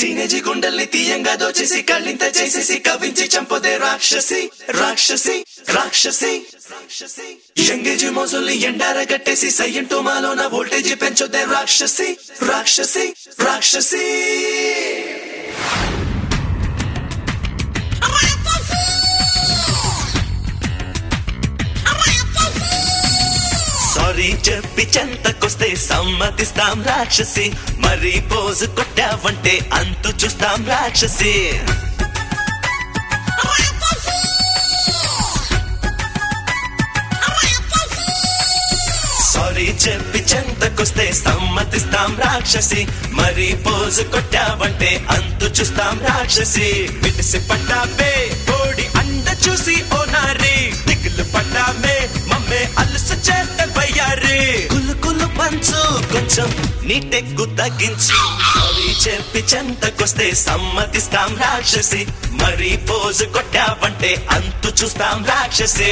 టీనేజీ గుండెల్ని తీయంగా దోచేసి కళ్ళింత చేసేసి కవించి చంపదే రాక్షసి రాక్షసి రాక్షసి రాక్షసి ఎంగేజీ మోజుల్ని ఎండార కట్టేసి సయ్యంటూ మాలోన వోల్టేజీ పెంచొద్దే రాక్షసి రాక్షసి రాక్షసి సారీ చెప్పి చెంతకొస్తే సమ్మతిస్తాం రాక్షసి మరి పోజు కొట్టావంటే అంతు చూస్తాం రాక్షసి సారీ చెప్పి చెంతకొస్తే సమ్మతిస్తాం రాక్షసి మరి పోజు కొట్టావంటే అంతు చూస్తాం రాక్షసి విడిసి పట్టాపే కోడి అండ చూసి ఓ నారి దిగులు పట్టామే మమ్మే అలసు చేత బయ్యారి కులు కులు పంచు కొంచెం నీ టెగ్గు తగ్గించు సారీ చెప్పి చెంతకొస్తే సమ్మతిస్తాం రాక్షసి మరి పోజు కొట్టావంటే అంతు చూస్తాం రాక్షసి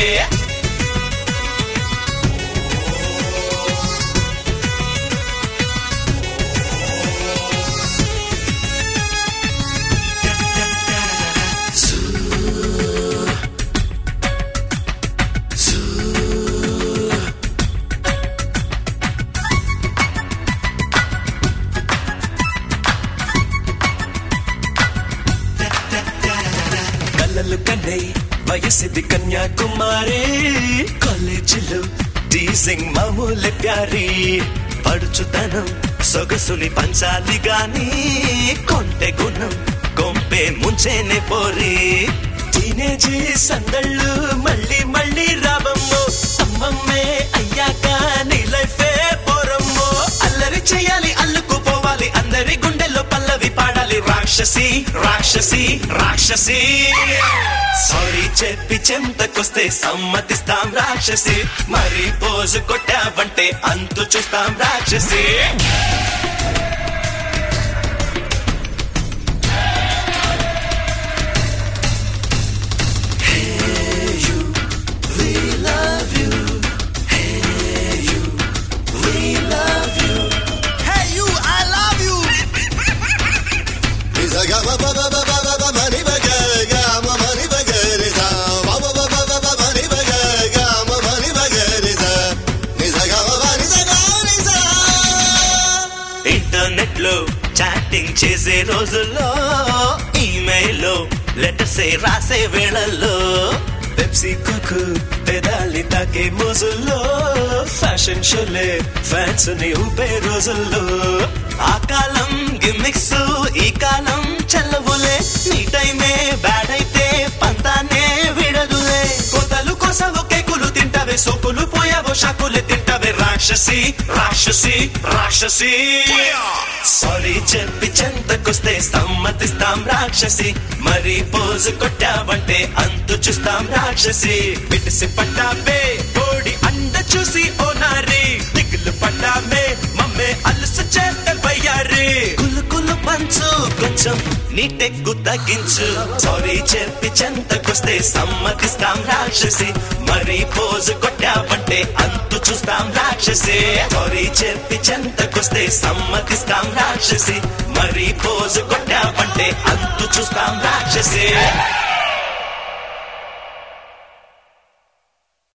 కళ్ళలు కన్నై వయసిది కన్యాకుమారి కాలేజీలో టీజింగ్ మామూలు ప్యారి పడుచుతనం సొగసుని పంచాలి గాని కొంటె గుణం కొంపే ముంచేనే పోరి టీనేజీ సందళ్ళు మళ్ళీ మళ్ళీ రావమ్మో అమ్మమ్మే అయ్యాక నీ లైఫే పోరమ్మో అల్లరి చేయాలి అల్లుకుపోవాలి అందరి గుండెల్లో పల్లవి పాడాలి రాక్షసి రాక్షసి రాక్షసి సారీ చెప్పి చెంతకొస్తే సమ్మతిస్తాం రాక్షసి మరి పోజు కొట్టావంటే అంతు చూస్తాం రాక్షసి Hey, you, I love you. Nisa ga ba ba ba ba ba ba ba ma ni ba ga ga ma ma ni ba ga ni sa ba ba ba ba ba ba ma ni ba ga ga ma ma ni ba ga ni sa Nisa ga ba ba ni sa ga ni sa internet లో chatting చేసే రోజుల్లో email లో letters రాసే వేళల్లో Pepsi Kuku పెదాలి తాకే మోజుల్లో fashion Sholay fans ని ఊపే రోజుల్లో ఆ కాలం గిమ్మిక్స్ ఈ కాలం చల్లవులే నీ టైమే బ్యాడ్ అయితే పంతానే విడదులే కోతలు కోసవు కేకులు తింటావే సోకులు పోయావో షాకులే తింటావే రాక్షసి రాక్షసి రాక్షసి సారీ చెప్పి చెంతకొస్తే సమ్మతిస్తాం రాక్షసి మరి పోజు కొట్టావంటే అంతు చూస్తాం రాక్షసి పిటిసి పట్టాపే కోడి అండ చూసి ఓ నారి దిగులు పట్టామే మమ్మే అలసు చేత బయ్యారి కులు కులు పంచు కొంచెం నీ టెగ్గు తగ్గించు సారీ చెప్పి చెంతకొస్తే సమ్మతిస్తాం రాక్షసి మరి పోజు కొట్టావంటే అంతు చూస్తాం రాక్షసి సారీ చెప్పి చెంతకొస్తే సమ్మతిస్తాం రాక్షసి మరి పోజు కొట్టావంటే అంతు చూస్తాం రాక్షసి